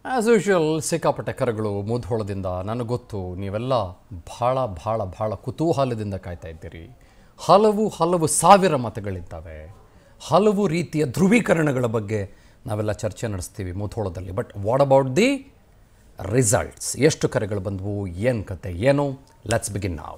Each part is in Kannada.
ಆ್ಯಸ್ ಯೂಶುವಲ್ ಸಿಕ್ಕಾಪಟ್ಟೆ ಕರೆಗಳು ಮುಧೋಳದಿಂದ ನನಗೆ ಗೊತ್ತು ನೀವೆಲ್ಲ ಭಾಳ ಭಾಳ ಭಾಳ ಕುತೂಹಲದಿಂದ ಕಾಯ್ತಾ ಇದ್ದೀರಿ ಹಲವು ಹಲವು ಸಾವಿರ ಮತಗಳಿದ್ದಾವೆ ಹಲವು ರೀತಿಯ ಧ್ರುವೀಕರಣಗಳ ಬಗ್ಗೆ ನಾವೆಲ್ಲ ಚರ್ಚೆ ನಡೆಸ್ತೀವಿ ಮುಧೋಳದಲ್ಲಿ but what about the results ಎಷ್ಟು ಕರೆಗಳು ಬಂದವು ಏನು ಕತೆ ಏನು ಲೆಟ್ಸ್ ಬಿಗಿನ್ ನಾವು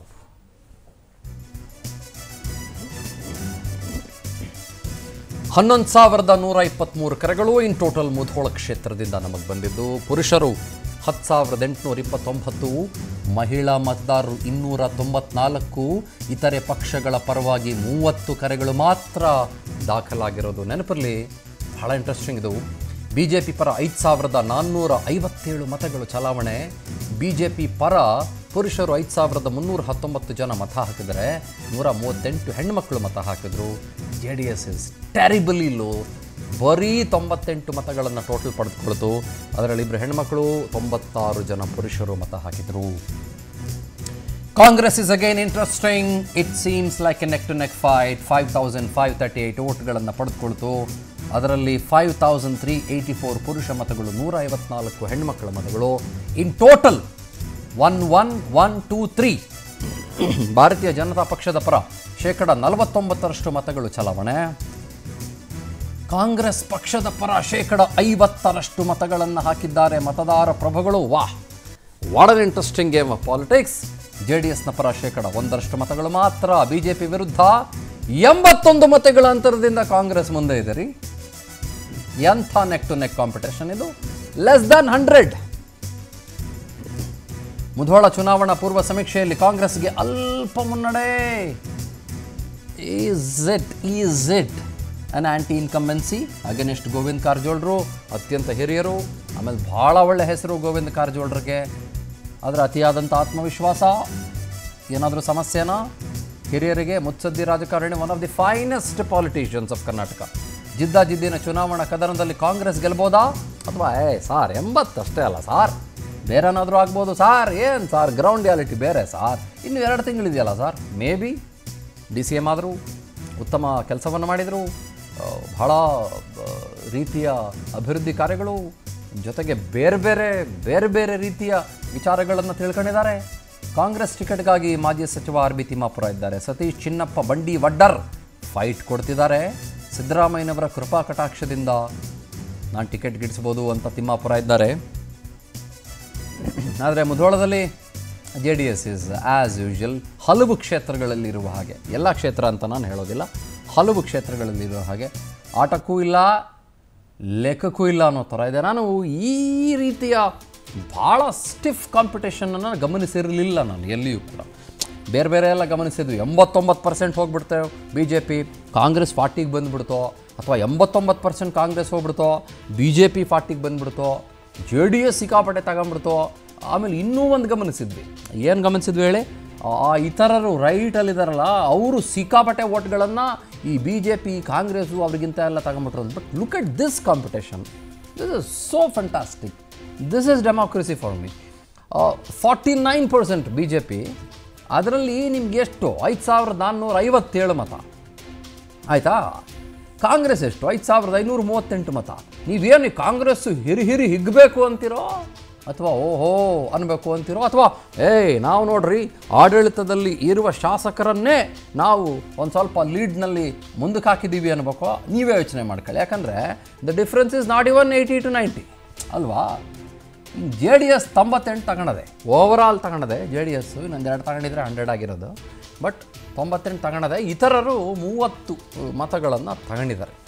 ಹನ್ನೊಂದು ಸಾವಿರದ ನೂರ ಇಪ್ಪತ್ತ್ಮೂರು ಕರೆಗಳು ಇನ್ ಟೋಟಲ್ ಮುಧೋಳ ಕ್ಷೇತ್ರದಿಂದ ನಮಗೆ ಬಂದಿದ್ದು ಪುರುಷರು ಹತ್ತು ಸಾವಿರದ ಎಂಟುನೂರ ಇಪ್ಪತ್ತೊಂಬತ್ತು ಮಹಿಳಾ ಮತದಾರರು ಇನ್ನೂರ ತೊಂಬತ್ನಾಲ್ಕು ಇತರೆ ಪಕ್ಷಗಳ ಪರವಾಗಿ ಮೂವತ್ತು ಕರೆಗಳು ಮಾತ್ರ ದಾಖಲಾಗಿರೋದು ನೆನಪಿರಲಿ ಬಹಳ ಇಂಟ್ರೆಸ್ಟಿಂಗ್ ಇದು ಬಿ ಜೆ ಪಿ ಪರ ಐದು ಸಾವಿರದ ನಾನ್ನೂರ ಐವತ್ತೇಳು ಮತಗಳು ಚಲಾವಣೆ ಬಿ ಜೆ ಪಿ ಪರ ಪುರುಷರು ಐದು ಸಾವಿರದ ಮುನ್ನೂರ ಹತ್ತೊಂಬತ್ತು ಜನ ಮತ ಹಾಕಿದರೆ ನೂರ ಮೂವತ್ತೆಂಟು ಹೆಣ್ಮಕ್ಳು ಮತ ಹಾಕಿದ್ರು J D S is terribly low ಬರೀ ತೊಂಬತ್ತೆಂಟು ಮತಗಳನ್ನು ಟೋಟಲ್ ಪಡೆದುಕೊಳ್ತು ಅದರಲ್ಲಿ ಇಬ್ಬರು ಹೆಣ್ಮಕ್ಳು ತೊಂಬತ್ತಾರು ಜನ ಪುರುಷರು ಮತ ಹಾಕಿದರು Congress is again interesting it seems like a neck to neck fight five thousand five thirty eight ಓಟ್ಗಳನ್ನು ಪಡೆದುಕೊಳ್ತು ಅದರಲ್ಲಿ five thousand three eighty four ಪುರುಷ ಮತಗಳು ನೂರ ಐವತ್ನಾಲ್ಕು ಹೆಣ್ಮಕ್ಳ ಮತಗಳು in total one one one two three Bharatiya Janata ಪಕ್ಷದ ಪರ ಶೇಕಡ ನಲವತ್ತೊಂಬತ್ತರಷ್ಟು ಮತಗಳು ಚಲಾವಣೆ ಕಾಂಗ್ರೆಸ್ ಪಕ್ಷದ ಪರ ಶೇಕಡ ಐವತ್ತರಷ್ಟು ಮತಗಳನ್ನು ಹಾಕಿದ್ದಾರೆ ಮತದಾರ ಪ್ರಭುಗಳು ವಾಹ್ what an interesting game of politics J D ಎಸ್ನ ಪರ ಶೇಕಡ ಒಂದರಷ್ಟು ಮತಗಳು ಮಾತ್ರ ಬಿ ಜೆ ಪಿ ವಿರುದ್ಧ ಎಂಬತ್ತೊಂದು ಮತಗಳ ಅಂತರದಿಂದ ಕಾಂಗ್ರೆಸ್ ಮುಂದೆ ಇದೆ ರೀ ಎಂಥ ನೆಕ್ ಟು ನೆಕ್ ಕಾಂಪಿಟೇಷನ್ ಇದು ಲೆಸ್ ದ್ಯಾನ್ ಹಂಡ್ರೆಡ್ ಮುಧೋಳ ಚುನಾವಣಾ ಪೂರ್ವ ಸಮೀಕ್ಷೆಯಲ್ಲಿ ಕಾಂಗ್ರೆಸ್ಗೆ ಅಲ್ಪ ಮುನ್ನಡೆ is it is it an anti incumbency against Govind ಕಾರಜೋಳರು ಅತ್ಯಂತ ಹಿರಿಯರು ಆಮೇಲೆ ಭಾಳ ಒಳ್ಳೆ ಹೆಸರು ಗೋವಿಂದ ಕಾರಜೋಳರಿಗೆ ಆದರೆ ಅತಿಯಾದಂಥ ಆತ್ಮವಿಶ್ವಾಸ ಏನಾದರೂ ಸಮಸ್ಯೆನಾ ಹಿರಿಯರಿಗೆ ಮುತ್ಸದ್ದಿ ರಾಜಕಾರಣಿ one of the finest politicians of Karnataka ಜಿದ್ದ ಜಿದ್ದಿನ ಚುನಾವಣಾ ಕದನದಲ್ಲಿ ಕಾಂಗ್ರೆಸ್ ಗೆಲ್ಬೋದಾ ಅಥವಾ ಏ ಸಾರ್ ಎಂಬತ್ತಷ್ಟೇ ಅಲ್ಲ ಸಾರ್ ಬೇರೆ ಏನಾದರೂ ಆಗ್ಬೋದು ಸಾರ್ ಏನು ಸಾರ್ ಗ್ರೌಂಡ್ ರಿಯಾಲಿಟಿ ಬೇರೆ ಸಾರ್ ಇನ್ನು ಎರಡು ತಿಂಗಳಿದೆಯಲ್ಲ sir maybe D C M ಆದರು ಉತ್ತಮ ಕೆಲಸವನ್ನು ಮಾಡಿದರು ಆ, ಬಹಳ ಆ, ರೀತಿಯ ಅಭಿವೃದ್ಧಿ ಕಾರ್ಯಗಳು ಜೊತೆಗೆ ಬೇರೆ ಬೇರೆ ಬೇರೆ ಬೇರೆ ರೀತಿಯ ವಿಚಾರಗಳನ್ನು ತಿಳ್ಕೊಂಡಿದ್ದಾರೆ ಕಾಂಗ್ರೆಸ್ ಟಿಕೆಟ್ಗಾಗಿ ಮಾಜಿ ಸಚಿವ ಆರ್ ಬಿ ತಿಮ್ಮಾಪುರ ಇದ್ದಾರೆ ಸತೀಶ್ ಚಿನ್ನಪ್ಪ ಬಂಡಿ ವಡ್ಡರ್ ಫೈಟ್ ಕೊಡ್ತಿದ್ದಾರೆ ಸಿದ್ದರಾಮಯ್ಯನವರ ಕೃಪಾ ಕಟಾಕ್ಷದಿಂದ ನಾನು ಟಿಕೆಟ್ ಗಿಡಿಸ್ಬೋದು ಅಂತ ತಿಮ್ಮಾಪುರ ಇದ್ದಾರೆ ಆದರೆ ಮುಧೋಳದಲ್ಲಿ J D S is as usual ಹಲವು ಕ್ಷೇತ್ರಗಳಲ್ಲಿರುವ ಹಾಗೆ ಎಲ್ಲ ಕ್ಷೇತ್ರ ಅಂತ ನಾನು ಹೇಳೋದಿಲ್ಲ ಹಲವು ಕ್ಷೇತ್ರಗಳಲ್ಲಿರುವ ಹಾಗೆ ಆಟಕ್ಕೂ ಇಲ್ಲ ಲೆಕ್ಕಕ್ಕೂ ಇಲ್ಲ ಅನ್ನೋ ಥರ ಇದೆ ನಾನು ಈ ರೀತಿಯ ಭಾಳ ಸ್ಟಿಫ್ ಕಾಂಪಿಟೇಷನನ್ನು ಗಮನಿಸಿರಲಿಲ್ಲ ನಾನು ಎಲ್ಲಿಯೂ ಕೂಡ ಬೇರೆ ಬೇರೆ ಎಲ್ಲ ಗಮನಿಸಿದ್ವಿ ಎಂಬತ್ತೊಂಬತ್ತು ಪರ್ಸೆಂಟ್ ಹೋಗ್ಬಿಡ್ತೇವೆ ಬಿ ಜೆ ಪಿ ಕಾಂಗ್ರೆಸ್ ಫಾರ್ಟಿಗೆ ಬಂದುಬಿಡ್ತೋ ಅಥವಾ ಎಂಬತ್ತೊಂಬತ್ತು ಪರ್ಸೆಂಟ್ ಕಾಂಗ್ರೆಸ್ ಹೋಗ್ಬಿಡ್ತೋ ಬಿ ಜೆ ಪಿ ಫಾರ್ಟಿಗೆ ಬಂದುಬಿಡ್ತೋ ಜೆ ಡಿ ಎಸ್ ಸಿಕ್ಕಾಪಟ್ಟೆ ತಗೊಂಬಿಡ್ತೋ ಆಮೇಲೆ ಇನ್ನೂ ಒಂದು ಗಮನಿಸಿದ್ವಿ ಏನು ಗಮನಿಸಿದ್ವಿ ಹೇಳಿ ಆ ಇತರರು ರೈಟಲ್ಲಿದ್ದಾರಲ್ಲ ಅವರು ಸಿಕ್ಕಾಪಟ್ಟೆ ಓಟ್ಗಳನ್ನು ಈ ಬಿ ಜೆ ಪಿ ಕಾಂಗ್ರೆಸ್ಸು ಅವ್ರಿಗಿಂತ ಎಲ್ಲ ತಗೊಂಬಿಟ್ರು but look at this competition this is so fantastic this is democracy for me forty nine percent B J P ಅದರಲ್ಲಿ ನಿಮ್ಗೆ ಎಷ್ಟು ಐದು ಸಾವಿರದ ನಾನ್ನೂರ ಐವತ್ತೇಳು ಮತ ಆಯಿತಾ ಕಾಂಗ್ರೆಸ್ ಎಷ್ಟು ಐದು ಸಾವಿರದ ಐನೂರ ಮೂವತ್ತೆಂಟು ಮತ ನೀವೇನು ಕಾಂಗ್ರೆಸ್ಸು ಹಿರಿ ಹಿರಿ ಹಿಗ್ಬೇಕು ಅಂತೀರೋ ಅಥವಾ ಓಹೋ ಅನ್ಬೇಕು ಅಂತೀರೋ ಅಥವಾ ಏಯ್ ನಾವು ನೋಡ್ರಿ ಆಡಳಿತದಲ್ಲಿ ಇರುವ ಶಾಸಕರನ್ನೇ ನಾವು ಒಂದು ಸ್ವಲ್ಪ ಲೀಡ್ನಲ್ಲಿ ಮುಂದಕ್ಕೆ ಹಾಕಿದ್ದೀವಿ ಅನ್ಬೇಕು ನೀವೇ ಯೋಚನೆ ಮಾಡ್ಕೊಳ್ಳಿ ಯಾಕಂದರೆ the difference is not even eighty to ninety ಅಲ್ವಾ ಜೆ ಡಿ ಎಸ್ ತೊಂಬತ್ತೆಂಟು ತಗೊಂಡದೆ ಓವರಾಲ್ ತಗೊಂಡದೆ ಜೆ ಡಿ ಎಸ್ಸು ಇನ್ನೊಂದು ಎರಡು ತಗೊಂಡಿದ್ರೆ ಹಂಡ್ರೆಡ್ ಆಗಿರೋದು ಬಟ್ ತೊಂಬತ್ತೆಂಟು ತಗೊಂಡದೆ ಇತರರು ಮೂವತ್ತು ಮತಗಳನ್ನು ತಗೊಂಡಿದ್ದಾರೆ